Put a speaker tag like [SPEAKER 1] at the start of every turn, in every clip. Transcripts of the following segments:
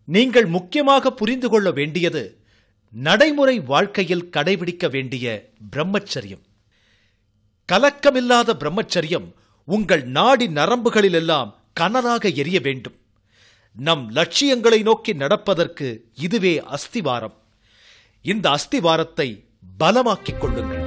[SPEAKER 1] நீங்கள் முக்கியமாக புரிந்து கொள்ள வேண்டியது நடைமுறை வாழ்க்கையில் கடைபிடிக்க வேண்டிய பிரம்மச்சரியம் கலக்கமில்லாத பிரம்மச்சரியம் உங்கள் நாடி நரம்புகளிலெல்லாம் கனலாக எரிய வேண்டும் நம் லட்சியங்களை நோக்கி நடப்பதற்கு இதுவே அஸ்திவாரம் இந்த அஸ்திவாரத்தை பலமாக்கிக் கொள்ளுங்கள்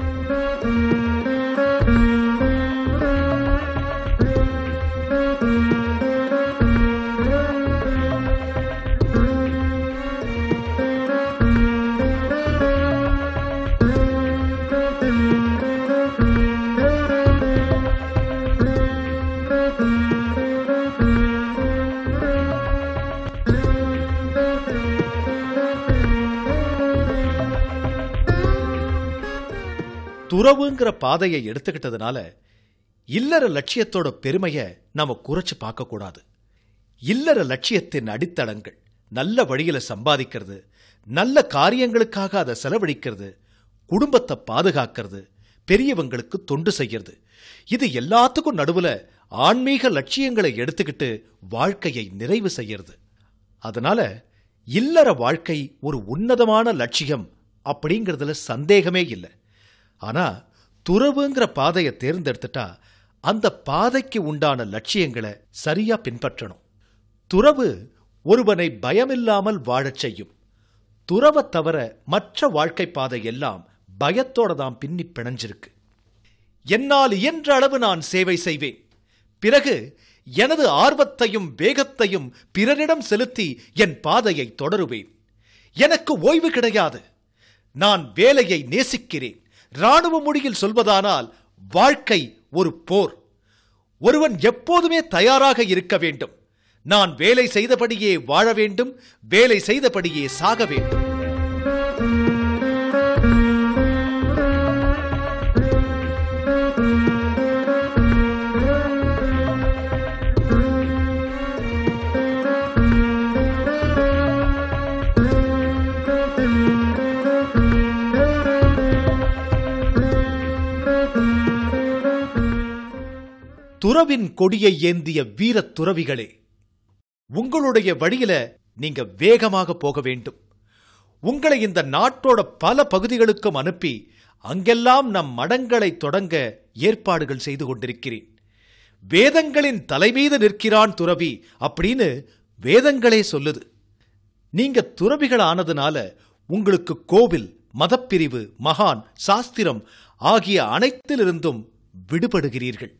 [SPEAKER 1] துறவுங்கிற பாதையை எடுத்துக்கிட்டதுனால இல்லற லட்சியத்தோட பெருமையை நாம குறைச்சு பார்க்க கூடாது இல்லற லட்சியத்தின் அடித்தளங்கள் நல்ல வழியில சம்பாதிக்கிறது நல்ல காரியங்களுக்காக அதை செலவழிக்கிறது குடும்பத்தை பாதுகாக்கிறது பெரியவங்களுக்கு தொண்டு செய்யறது இது எல்லாத்துக்கும் நடுவுல ஆன்மீக லட்சியங்களை எடுத்துக்கிட்டு வாழ்க்கையை நிறைவு செய்யறது அதனால இல்லற வாழ்க்கை ஒரு உன்னதமான லட்சியம் அப்படிங்கிறதுல சந்தேகமே இல்லை ஆனா துறவுங்கிற பாதையை தேர்ந்தெடுத்துட்டா அந்த பாதைக்கு உண்டான லட்சியங்களை சரியா பின்பற்றணும் துறவு ஒருவனை பயமில்லாமல் வாழச் செய்யும் துறவத் தவிர மற்ற வாழ்க்கை பாதை எல்லாம் பயத்தோட தான் பின்னி பிணைஞ்சிருக்கு என்னால் இயன்ற அளவு நான் சேவை செய்வேன் பிறகு எனது ஆர்வத்தையும் வேகத்தையும் பிறரிடம் செலுத்தி என் பாதையை தொடருவேன் எனக்கு ஓய்வு கிடையாது நான் வேலையை நேசிக்கிறேன் ராணுவ மொழியில் சொல்வதானால் வாழ்க்கை ஒரு போர் ஒருவன் எப்போதுமே தயாராக இருக்க வேண்டும் நான் வேலை செய்தபடியே வாழ வேண்டும் வேலை செய்தபடியே சாக வேண்டும் துறவின் கொடியை ஏந்திய வீரத் துறவிகளே உங்களுடைய வழியில நீங்க வேகமாக போக வேண்டும் உங்களை இந்த நாட்டோட பல பகுதிகளுக்கும் அனுப்பி அங்கெல்லாம் நம் மடங்களை தொடங்க ஏற்பாடுகள் செய்து கொண்டிருக்கிறேன் வேதங்களின் தலைமீது நிற்கிறான் துறவி அப்படின்னு வேதங்களே சொல்லுது நீங்க துறவிகள் ஆனதுனால உங்களுக்கு கோவில் மதப்பிரிவு மகான் சாஸ்திரம் ஆகிய அனைத்திலிருந்தும் விடுபடுகிறீர்கள்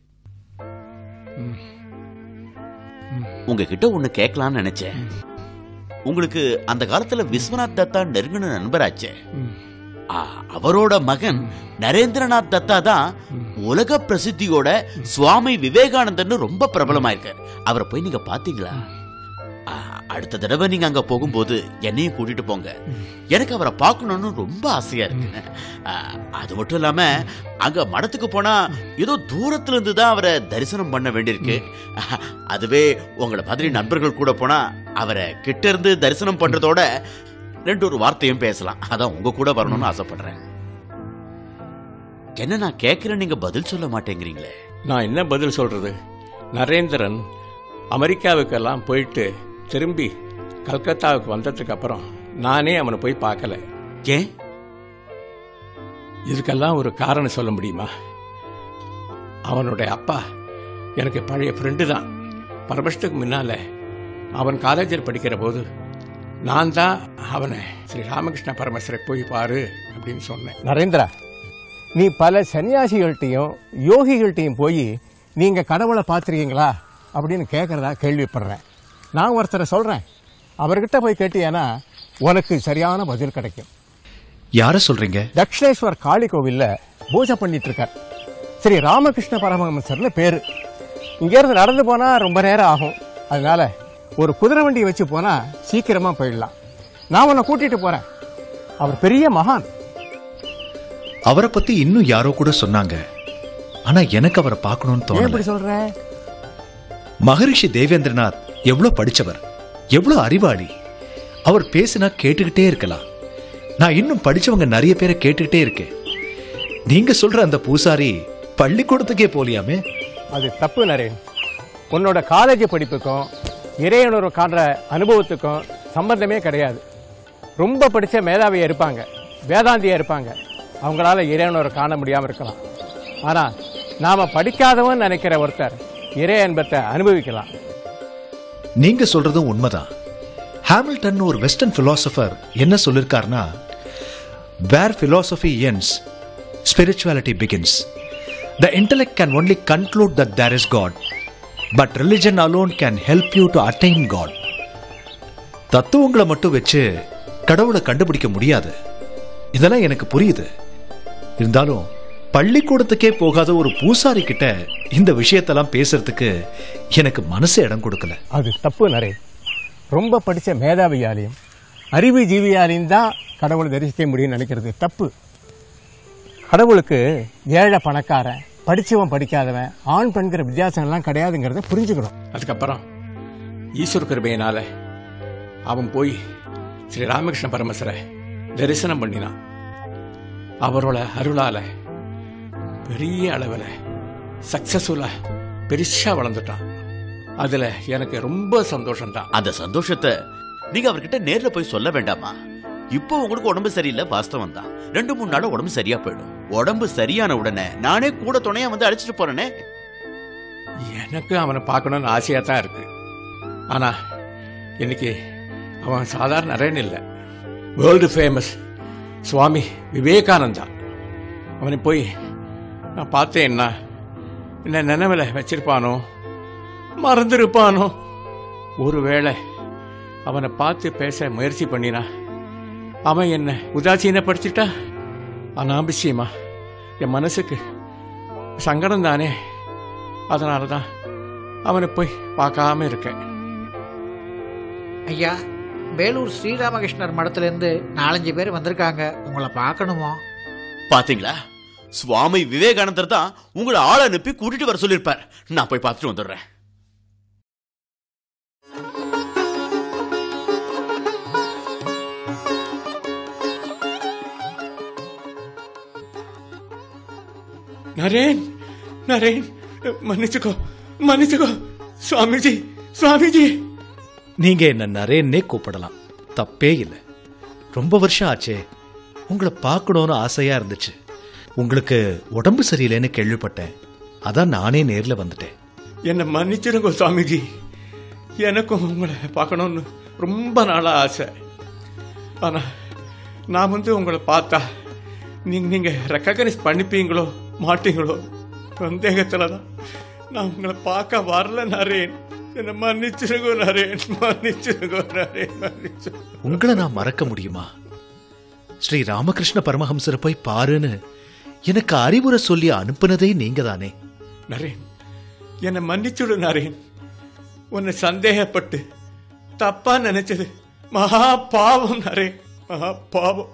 [SPEAKER 2] உங்ககிட்ட ஒண்ணு கேட்கலாம்னு நினைச்சேன் உங்களுக்கு அந்த காலத்துல விஸ்வநாத் தத்தா நெருங்கின நண்பராச்சே ஆ, அவரோட மகன் நரேந்திரநாத் தத்தா தான் உலக பிரசித்தியோட சுவாமி விவேகானந்தர்னு ரொம்ப பிரபலமாயிருக்கார் அவரை போய் நீங்க பாத்தீங்களா ஆ, அடுத்த தடவை நீங்க அங்க போகும்போது என்னையும் கூட்டிட்டு போங்க எனக்கு அவரை பார்க்கணும்னு ரொம்ப ஆசையா இருக்கு ஆ, அது மட்டும் இல்லாம அங்க மடத்துக்கு போனா ஏதோ தூரத்துல இருந்து தான் அவரை தரிசனம் பண்ண வேண்டியிருக்கு அதுவே உங்களை மாதிரி நண்பர்கள் கூட போனா அவரை கிட்ட இருந்து தரிசனம் பண்றதோட ரெண்டு ஒரு வார்த்தையும் பேசலாம் அதான் உங்க கூட வரணும்னு ஆசைப்படுறேன் என்ன நான் கேட்கிறேன் நீங்க பதில் சொல்ல மாட்டேங்கிறீங்களே
[SPEAKER 3] நான் என்ன பதில் சொல்றது நரேந்திரன் அமெரிக்காவுக்கெல்லாம் போயிட்டு திரும்பி கல்கத்தாவுக்கு வந்ததுக்கு அப்புறம் நானே அவனை போய் பார்க்கல
[SPEAKER 2] ஏன்
[SPEAKER 3] இதுக்கெல்லாம் ஒரு காரணம் சொல்ல முடியுமா அவனுடைய அப்பா எனக்கு பழைய ஃப்ரெண்டு தான் பல வருஷத்துக்கு முன்னால அவன் காலேஜில் படிக்கிற போது நான் தான் அவனை ஸ்ரீ ராமகிருஷ்ண பரமேஸ்வரை போய் பாரு அப்படின்னு சொன்னேன்
[SPEAKER 4] நரேந்திரா நீ பல சன்னியாசிகள்கிட்டையும் யோகிகள்கிட்டையும் போய் நீங்க கடவுளை பார்த்துருக்கீங்களா அப்படின்னு கேட்கறதா கேள்விப்படுறேன் நான் ஒருத்தரை சொல்றேன் அவர்கிட்ட போய் கேட்டியானா உனக்கு சரியான பதில் கிடைக்கும்
[SPEAKER 1] யார சொல்றீங்க
[SPEAKER 4] தக்ஷணேஸ்வர் காளி கோவில்ல பூஜை பண்ணிட்டு இருக்கார் ஸ்ரீ ராமகிருஷ்ண பரமஹம்சர்னு பேரு இங்க இருந்து நடந்து போனா ரொம்ப நேரம் ஆகும் அதனால ஒரு குதிரை வண்டி வச்சு போனா சீக்கிரமா போயிடலாம் நான் உன்னை கூட்டிட்டு போறேன் அவர் பெரிய மகான்
[SPEAKER 1] அவரை பத்தி இன்னும் யாரோ கூட சொன்னாங்க ஆனா எனக்கு அவரை பார்க்கணும்னு
[SPEAKER 4] ஏன்
[SPEAKER 1] தோணல
[SPEAKER 4] இப்படி சொல்ற
[SPEAKER 1] மகரிஷி தேவேந்திரநாத் எவ்வளவு படிச்சவர் எவ்வளவு அறிவாளி அவர் பேசினா கேட்டுக்கிட்டே இருக்கலாம் நான் இன்னும் படிச்சவங்க நிறைய பேரை கேட்டுக்கிட்டே இருக்கேன் நீங்க சொல்ற அந்த பூசாரி பள்ளிக்கூடத்துக்கே போலியாமே
[SPEAKER 4] அது தப்பு நரேன் உன்னோட காலேஜ் படிப்புக்கும் இறையுணர்வு காண்ற அனுபவத்துக்கும் சம்பந்தமே கிடையாது ரொம்ப படித்த மேதாவியாக இருப்பாங்க வேதாந்தியாக இருப்பாங்க அவங்களால இறைவனரை காண முடியாமல் இருக்கலாம் ஆனால் நாம் படிக்காதவன் நினைக்கிற ஒருத்தர் இறை அன்பத்தை அனுபவிக்கலாம்
[SPEAKER 1] நீங்க சொல்றதும் உண்மைதான் ஹாமில்டன் ஒரு வெஸ்டர்ன் பிலாசபர் என்ன சொல்லிருக்காருன்னா வேர் philosophy ends spirituality begins the intellect can only conclude that there is god but religion alone can help you to attain god தத்துவங்களை மட்டும் வச்சு கடவுளை கண்டுபிடிக்க முடியாது இதெல்லாம் எனக்கு புரியுது இருந்தாலும் பள்ளிக்கூடத்துக்கே போகாத ஒரு பூசாரி கிட்ட இந்த விஷயத்தெல்லாம் பேசுறதுக்கு எனக்கு மனசு இடம் கொடுக்கல
[SPEAKER 4] அது தப்பு நரே ரொம்ப படித்த மேதாவியாலையும் அறிவு ஜீவியாலையும் தான் கடவுளை தரிசிக்க முடியும்னு நினைக்கிறது தப்பு கடவுளுக்கு ஏழை பணக்காரன் படிச்சவன் படிக்காதவன் ஆண் பெண்கிற வித்தியாசங்கள்லாம் கிடையாதுங்கிறத புரிஞ்சுக்கணும்
[SPEAKER 3] அதுக்கப்புறம் ஈஸ்வர கிருபையினால அவன் போய் ஸ்ரீ ராமகிருஷ்ண பரமசரை தரிசனம் பண்ணினான் அவரோட அருளால பெரிய அளவில் சக்சஸ்ஃபுல்லா பெருசா வளர்ந்துட்டான் அதுல எனக்கு ரொம்ப சந்தோஷம்தான்
[SPEAKER 2] அந்த சந்தோஷத்தை நீங்க அவர்கிட்ட நேர்ல போய் சொல்ல வேண்டாமா இப்போ உங்களுக்கு உடம்பு சரியில்லை வாஸ்தவம் தான் ரெண்டு மூணு நாள் உடம்பு சரியா போயிடும் உடம்பு சரியான உடனே நானே கூட துணையா வந்து அழைச்சிட்டு போறேனே
[SPEAKER 3] எனக்கு அவனை பார்க்கணும்னு ஆசையாக தான் இருக்கு ஆனா இன்னைக்கு அவன் சாதாரண நரேன் இல்லை வேர்ல்டு ஃபேமஸ் சுவாமி விவேகானந்தா அவனை போய் நான் பார்த்தேன்னா என்ன நினைவில் வச்சிருப்பானோ மறந்துருப்பானோ ஒருவேளை அவனை பார்த்து பேச முயற்சி பண்ணினா அவன் என்ன உதாசீனப்படுத்திட்டா அனாபிஷியமா என் மனசுக்கு சங்கடம் தானே அதனால தான் அவனை போய் பார்க்காம இருக்கேன்
[SPEAKER 5] ஐயா வேலூர் ஸ்ரீராமகிருஷ்ணர் மடத்திலேருந்து நாலஞ்சு பேர் வந்திருக்காங்க உங்களை பார்க்கணுமோ
[SPEAKER 2] பாத்தீங்களா சுவாமி விவேகானந்தர் தான் உங்களை ஆள் அனுப்பி கூட்டிட்டு வர சொல்லியிருப்பார் நான் போய் பார்த்துட்டு வந்துடுறேன்
[SPEAKER 3] நரேன் நரேன் மன்னிச்சுக்கோ மன்னிச்சுக்கோ சுவாமிஜி சுவாமிஜி
[SPEAKER 1] நீங்க என்ன நரேன்னே கூப்பிடலாம் தப்பே இல்லை ரொம்ப வருஷம் ஆச்சே உங்களை பார்க்கணும்னு ஆசையா இருந்துச்சு உங்களுக்கு உடம்பு சரியில்லைன்னு கேள்விப்பட்டேன் அதான் நானே நேர்ல வந்துட்டேன்
[SPEAKER 3] என்னை மன்னிச்சிருங்க சுவாமிஜி எனக்கும் உங்களை பார்க்கணும்னு ரொம்ப நாளா ஆசை ஆனா நான் வந்து உங்களை பார்த்தா நீங்க நீங்க ரெக்கக்னைஸ் பண்ணிப்பீங்களோ மாட்டீங்களோ சந்தேகத்துல தான் நான் உங்களை பார்க்க வரல நரேன் என்னை மன்னிச்சிருங்க நரேன் மன்னிச்சிருங்க நரேன் மன்னிச்சு
[SPEAKER 1] உங்களை நான் மறக்க முடியுமா ஸ்ரீ ராமகிருஷ்ண பரமஹம்சரை போய் பாருன்னு எனக்கு அறிவுரை சொல்லி அனுப்புனதே நீங்க தானே
[SPEAKER 3] நரேன் என்னை மன்னிச்சுடு நரேன் உன்னை சந்தேகப்பட்டு தப்பா நினைச்சது மகா பாவம் நரேன் மகா பாவம்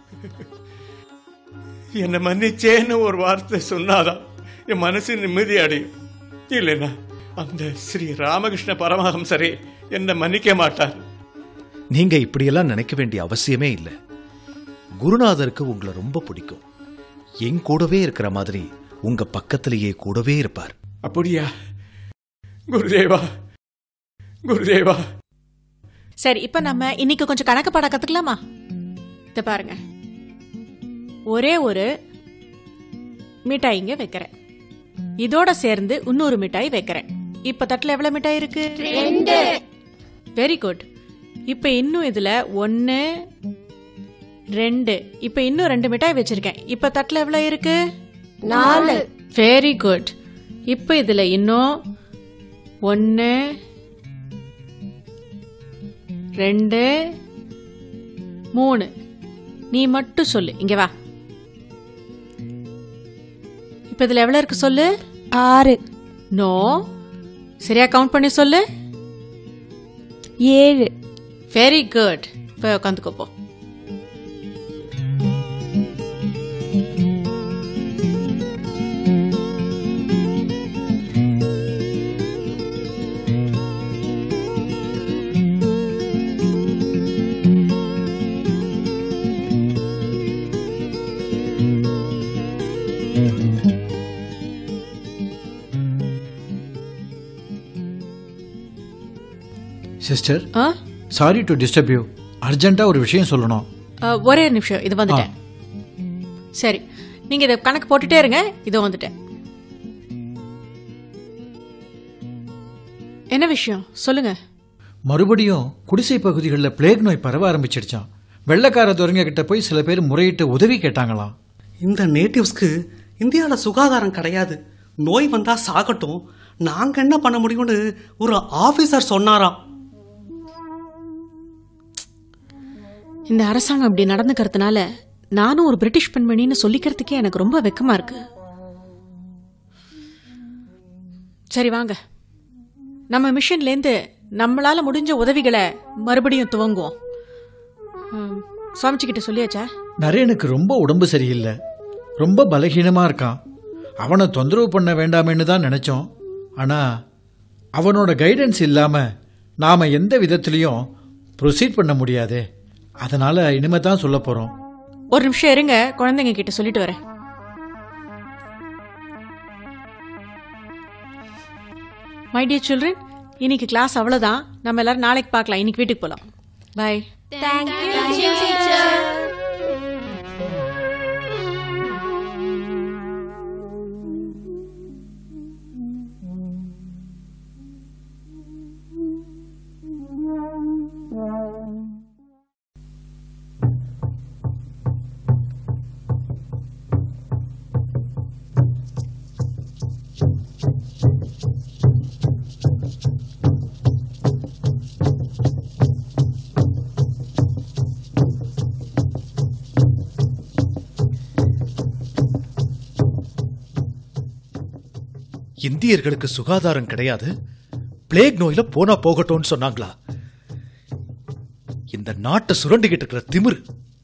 [SPEAKER 3] என்னை மன்னிச்சேன்னு ஒரு வார்த்தை சொன்னாதான் என் மனசு நிம்மதி அடையும் இல்லைன்னா அந்த ஸ்ரீ ராமகிருஷ்ண பரமஹம்சரே என்னை மன்னிக்க மாட்டார்
[SPEAKER 1] நீங்க இப்படியெல்லாம் நினைக்க வேண்டிய அவசியமே இல்லை குருநாதருக்கு உங்களை ரொம்ப பிடிக்கும் என் கூடவே இருக்கிற மாதிரி உங்க பக்கத்திலேயே கூடவே இருப்பார்
[SPEAKER 3] அப்படியா குருதேவா குருதேவா
[SPEAKER 6] சரி இப்ப நம்ம இன்னைக்கு கொஞ்சம் கணக்கு பாடம் கத்துக்கலாமா இத பாருங்க ஒரே ஒரு மிட்டாய் இங்க வைக்கிறேன் இதோட சேர்ந்து இன்னொரு மிட்டாய் வைக்கிறேன் இப்ப தட்டுல எவ்வளவு மிட்டாய் இருக்கு வெரி குட் இப்ப இன்னும் இதுல ஒன்னு ரெண்டு இப்ப இன்னும் ரெண்டு மிட்டாய் வச்சிருக்கேன் இப்ப தட்டுல எவ்வளவு இருக்கு
[SPEAKER 7] நாலு
[SPEAKER 6] வெரி குட் இப்ப இதுல இன்னும் ஒன்னு ரெண்டு மூணு நீ மட்டும் சொல்லு இங்க வா இப்ப இதுல எவ்வளவு இருக்கு சொல்லு
[SPEAKER 7] ஆறு
[SPEAKER 6] நோ சரியா கவுண்ட் பண்ணி சொல்லு
[SPEAKER 7] ஏழு
[SPEAKER 6] வெரி குட் போய் உட்காந்துக்கோ போ
[SPEAKER 1] sister
[SPEAKER 6] ah
[SPEAKER 8] sorry to disturb you அர்ஜென்ட்டாக ஒரு விஷயம் சொல்லணும்
[SPEAKER 6] அஹ், ஒரே நிமிஷம் இது வந்துட்டேன் சரி நீங்க இதை கணக்கு போட்டுட்டே இருங்க இதோ வந்துட்டேன் என்ன விஷயம் சொல்லுங்க
[SPEAKER 8] மறுபடியும் குடிசை பகுதிகளில் பிளேக் நோய் பரவ ஆரம்பிச்சிடுச்சான் வெள்ளைக்கார துறைங்க கிட்ட போய் சில பேர் முறையிட்டு உதவி கேட்டாங்களாம்
[SPEAKER 9] இந்த நேட்டிவ்ஸ்க்கு இந்தியாவில் சுகாதாரம் கிடையாது நோய் வந்தா சாகட்டும் நாங்க என்ன பண்ண முடியும்னு ஒரு ஆபீசர் சொன்னாராம்
[SPEAKER 6] இந்த அரசாங்கம் இப்படி நடந்துக்கிறதுனால நானும் ஒரு பிரிட்டிஷ் பெண்மணின்னு சொல்லிக்கிறதுக்கே எனக்கு ரொம்ப வெக்கமா இருக்கு சரி வாங்க நம்ம மிஷன்லேருந்து நம்மளால முடிஞ்ச உதவிகளை மறுபடியும் துவங்குவோம் ம், சுவாமிஜிக்கிட்ட சொல்லியாச்சா
[SPEAKER 8] நரேனுக்கு ரொம்ப உடம்பு சரியில்லை ரொம்ப பலகீனமாக இருக்கான் அவனை தொந்தரவு பண்ண வேண்டாமேன்னு தான் நினச்சோம் ஆனால் அவனோட கைடன்ஸ் இல்லாமல் நாம் எந்த விதத்துலேயும் ப்ரொசீட் பண்ண முடியாதே அதனால் இனிமே தான் சொல்ல போகிறோம்
[SPEAKER 6] ஒரு நிமிஷம் இருங்க குழந்தைங்க கிட்ட சொல்லிட்டு வரேன் மை டியர் சில்ட்ரன் இன்னைக்கு கிளாஸ் அவ்வளவுதான் நம்ம எல்லாரும் நாளைக்கு பார்க்கலாம் இன்னைக்கு வீட்டுக்கு போலாம் பை
[SPEAKER 1] இந்தியர்களுக்கு சுகாதாரம் கிடையாது பிளேக் நோயில போனா போகட்டும்னு சொன்னாங்களா இந்த நாட்டை சுரண்டிக்கிட்டு இருக்கிற திமிரு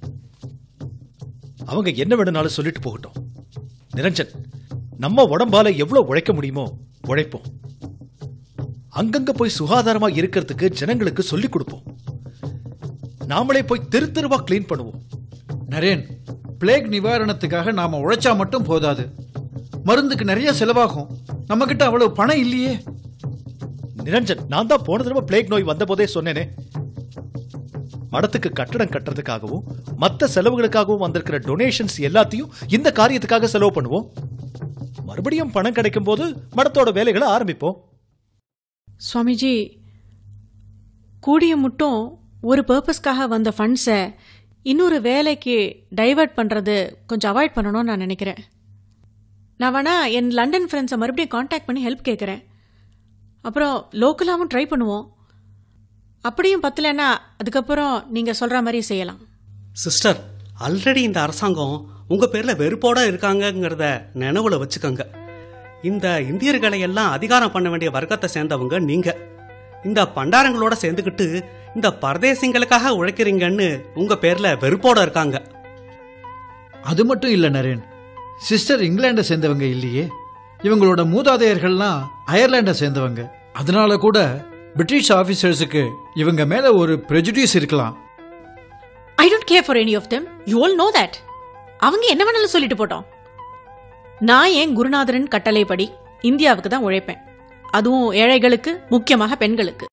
[SPEAKER 1] அவங்க என்ன வேணும்னாலும் சொல்லிட்டு போகட்டும் நிரஞ்சன் நம்ம உடம்பால எவ்வளவு உழைக்க முடியுமோ உழைப்போம் அங்கங்க போய் சுகாதாரமா இருக்கிறதுக்கு ஜனங்களுக்கு சொல்லிக் கொடுப்போம் நாமளே போய் தெரு தெருவா கிளீன் பண்ணுவோம்
[SPEAKER 8] நரேன் பிளேக் நிவாரணத்துக்காக நாம உழைச்சா மட்டும் போதாது மருந்துக்கு நிறைய செலவாகும் நம்மக்கிட்ட அவ்வளவு பணம் இல்லையே
[SPEAKER 1] நிரஞ்சன் நான் தான் போன தடவை பிளேக் நோய் வந்த போதே சொன்னேனே மடத்துக்கு கட்டடம் கட்டுறதுக்காகவும் மத்த செலவுகளுக்காகவும் வந்திருக்கிற டொனேஷன்ஸ் எல்லாத்தையும் இந்த காரியத்துக்காக செலவு பண்ணுவோம் மறுபடியும் பணம் கிடைக்கும் போது மடத்தோட வேலைகளை ஆரம்பிப்போம்
[SPEAKER 6] சுவாமிஜி கூடிய மட்டும் ஒரு பர்பஸ்க்காக வந்த ஃபண்ட்ஸை இன்னொரு வேலைக்கு டைவர்ட் பண்ணுறது கொஞ்சம் அவாய்ட் பண்ணணும்னு நான் நினைக்கிறேன் நான் வேணா என் லண்டன் ஃப்ரெண்ட்ஸை மறுபடியும் காண்டாக்ட் பண்ணி ஹெல்ப் கேட்குறேன் அப்புறம் லோக்கலாகவும் ட்ரை பண்ணுவோம் அப்படியும் பத்தலைன்னா அதுக்கப்புறம் நீங்கள் சொல்கிற மாதிரி செய்யலாம்
[SPEAKER 9] சிஸ்டர் ஆல்ரெடி இந்த அரசாங்கம் உங்க பேர்ல வெறுப்போட இருக்காங்கங்கிறத நினைவுல வச்சுக்கோங்க இந்த இந்தியர்களை எல்லாம் அதிகாரம் பண்ண வேண்டிய வர்க்கத்தை சேர்ந்தவங்க நீங்க இந்த பண்டாரங்களோட சேர்ந்துக்கிட்டு இந்த பரதேசிங்களுக்காக உழைக்கிறீங்கன்னு உங்க பேர்ல வெறுப்போட இருக்காங்க
[SPEAKER 8] அது மட்டும் இல்ல நரேன் சிஸ்டர் இங்கிலாண்டை சேர்ந்தவங்க இல்லையே இவங்களோட மூதாதையர்கள்லாம் அயர்லாண்டை சேர்ந்தவங்க அதனால கூட பிரிட்டிஷ் ஆபீசர்ஸுக்கு இவங்க மேல ஒரு prejudice இருக்கலாம்
[SPEAKER 6] I don't care for any of them you all know that அவங்க என்ன வேணாலும் சொல்லிட்டு போட்டோம் நான் என் குருநாதரின் கட்டளைப்படி இந்தியாவுக்கு தான் உழைப்பேன் அதுவும் ஏழைகளுக்கு முக்கியமாக பெண்களுக்கு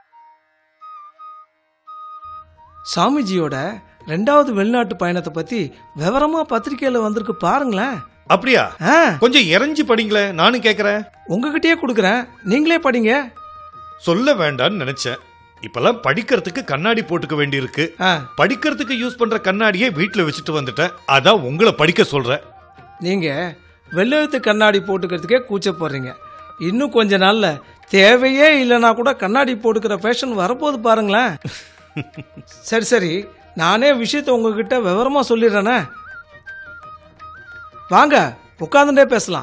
[SPEAKER 10] சாமிஜியோட ரெண்டாவது வெளிநாட்டு பயணத்தை பத்தி விவரமா பத்திரிக்கையில வந்திருக்கு பாருங்களேன்
[SPEAKER 11] அப்படியா
[SPEAKER 10] ஆ,
[SPEAKER 11] கொஞ்சம் இறஞ்சி படிங்களேன் நானும் கேக்குறேன்
[SPEAKER 10] உங்ககிட்டயே கொடுக்குறேன் நீங்களே படிங்க
[SPEAKER 11] சொல்ல வேண்டாம்னு நினைச்சேன் இப்பெல்லாம் படிக்கிறதுக்கு கண்ணாடி போட்டுக்க வேண்டியிருக்கு
[SPEAKER 10] ஆ,
[SPEAKER 11] படிக்கிறதுக்கு யூஸ் பண்ற கண்ணாடியே வீட்டுல வச்சுட்டு வந்துட்டேன் அதான் உங்களை படிக்க சொல்றேன்
[SPEAKER 10] நீங்க வெள்ளெழுத்து கண்ணாடி போட்டுக்கிறதுக்கே கூச்சப்படுறீங்க இன்னும் கொஞ்ச நாள்ல தேவையே இல்லைன்னா கூட கண்ணாடி போட்டுக்கிற ஃபேஷன் வரப்போகுது பாருங்களேன் சரி சரி நானே விஷயத்தை உங்ககிட்ட விவரமா சொல்லிடுறேனே வாங்க உட்காந்துட்டே பேசலாம்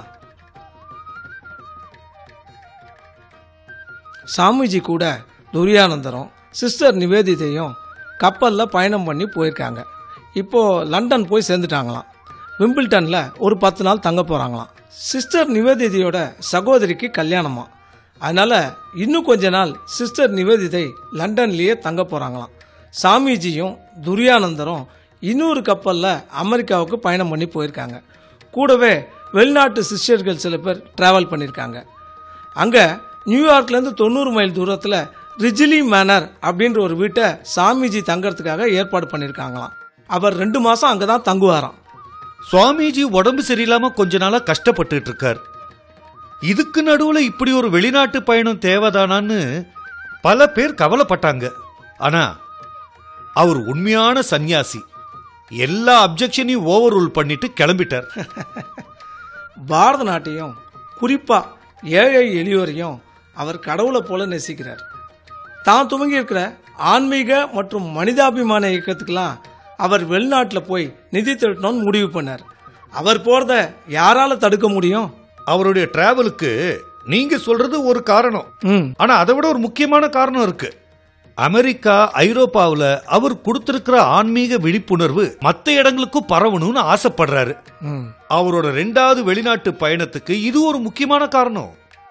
[SPEAKER 10] சாமிஜி கூட துரியானந்தரும் சிஸ்டர் நிவேதிதையும் கப்பலில் பயணம் பண்ணி போயிருக்காங்க இப்போ லண்டன் போய் சேர்ந்துட்டாங்களாம் விம்பிள்டனில் ஒரு பத்து நாள் தங்க போகிறாங்களாம் சிஸ்டர் நிவேதிதையோட சகோதரிக்கு கல்யாணமா அதனால இன்னும் கொஞ்ச நாள் சிஸ்டர் நிவேதிதை லண்டன்லேயே தங்க போகிறாங்களாம் சாமிஜியும் துரியானந்தரும் இன்னொரு கப்பலில் அமெரிக்காவுக்கு பயணம் பண்ணி போயிருக்காங்க கூடவே வெளிநாட்டு சிஸ்டர்கள் சில பேர் ட்ராவல் பண்ணியிருக்காங்க அங்கே நியூயார்க்லேருந்து தொண்ணூறு மைல் தூரத்தில் ரிஜிலி மேனர் அப்படின்ற ஒரு வீட்டை சாமிஜி தங்கறதுக்காக ஏற்பாடு பண்ணியிருக்காங்களாம் அவர் ரெண்டு மாசம் அங்கே தான் தங்குவாராம்
[SPEAKER 11] சுவாமிஜி உடம்பு சரியில்லாம கொஞ்ச நாளா கஷ்டப்பட்டுட்டு இருக்கார் இதுக்கு நடுவுல இப்படி ஒரு வெளிநாட்டு பயணம் தேவைதானான்னு பல பேர் கவலைப்பட்டாங்க ஆனா அவர் உண்மையான சந்நியாசி எல்லா அப்ஜெக்ஷனையும் ஓவர் ரூல் பண்ணிட்டு கிளம்பிட்டார்
[SPEAKER 10] பாரத நாட்டையும் குறிப்பா ஏழை எளியோரையும் அவர் கடவுளை போல நேசிக்கிறார் தான் துவங்கி இருக்கிற ஆன்மீக மற்றும் மனிதாபிமான இயக்கத்துக்கெல்லாம் அவர் வெளிநாட்டில் போய் நிதி திரட்டணும்னு முடிவு பண்ணார் அவர் போறத யாரால தடுக்க முடியும்
[SPEAKER 11] அவருடைய டிராவலுக்கு நீங்க சொல்றது ஒரு காரணம்
[SPEAKER 10] ம்
[SPEAKER 11] ஆனா அதை விட ஒரு முக்கியமான காரணம் இருக்கு அமெரிக்கா ஐரோப்பாவுல அவர் கொடுத்திருக்கிற ஆன்மீக விழிப்புணர்வு மத்த இடங்களுக்கும் பரவணும்னு ஆசைப்படுறாரு
[SPEAKER 10] ம்
[SPEAKER 11] அவரோட ரெண்டாவது வெளிநாட்டு பயணத்துக்கு இது ஒரு முக்கியமான காரணம்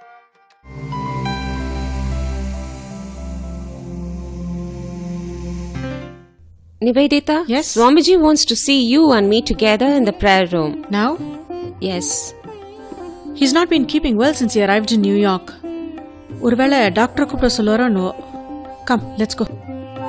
[SPEAKER 7] Nivedita?
[SPEAKER 6] Yes?
[SPEAKER 7] Swamiji wants to see you and me together in the prayer room.
[SPEAKER 6] Now,
[SPEAKER 7] Yes.
[SPEAKER 6] he's not been keeping well since he arrived in New York. ஒருவேளை டாக்டர் கூப்பிட சொல்லுவாரோ நோ கம் லெட்ஸ் கோ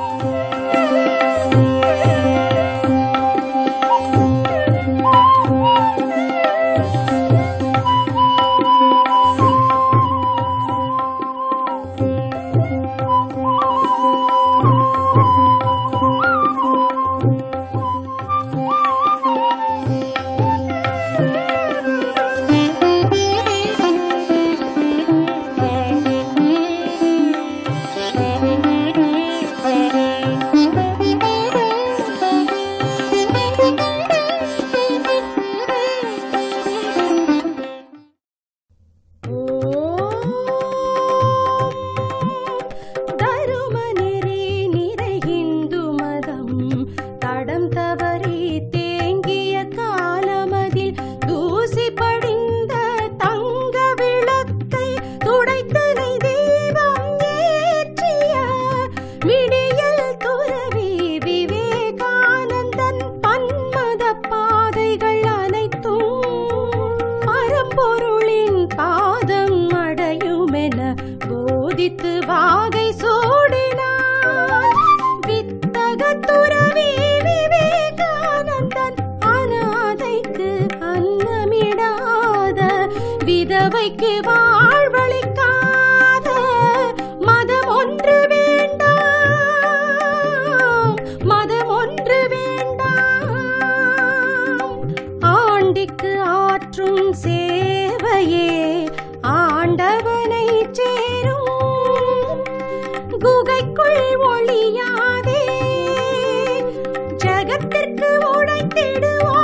[SPEAKER 12] தருமநெறி நிறை இந்து மதம் தடம் தவறி தேங்கிய காலமதில் தூசி படிந்த தங்க விளக்கை துடைத்தனை தெய்வம் ஏற்றிய விடியல் துறவி விவேகானந்தன் பன்மத பாதைகள் அனைத்தும் பரம்பொருளின் பாதம் அடையுமென போதித்து வாகை சூடினார் வித்தக துறவி விவேகானந்தன் அனாதைக்கு அன்னமிடாத விதவைக்கு வாழ்வளிக்காத மதம் ஒன்று வேண்டாம் மதம் ஒன்று வேண்டாம் ஆண்டிக்கு ஆற்றும் சேவையே ஆண்டவனை சேரும் குகைக்குள் ஒளியாதே ஜகத்திற்கு உழைத்திடுவோம்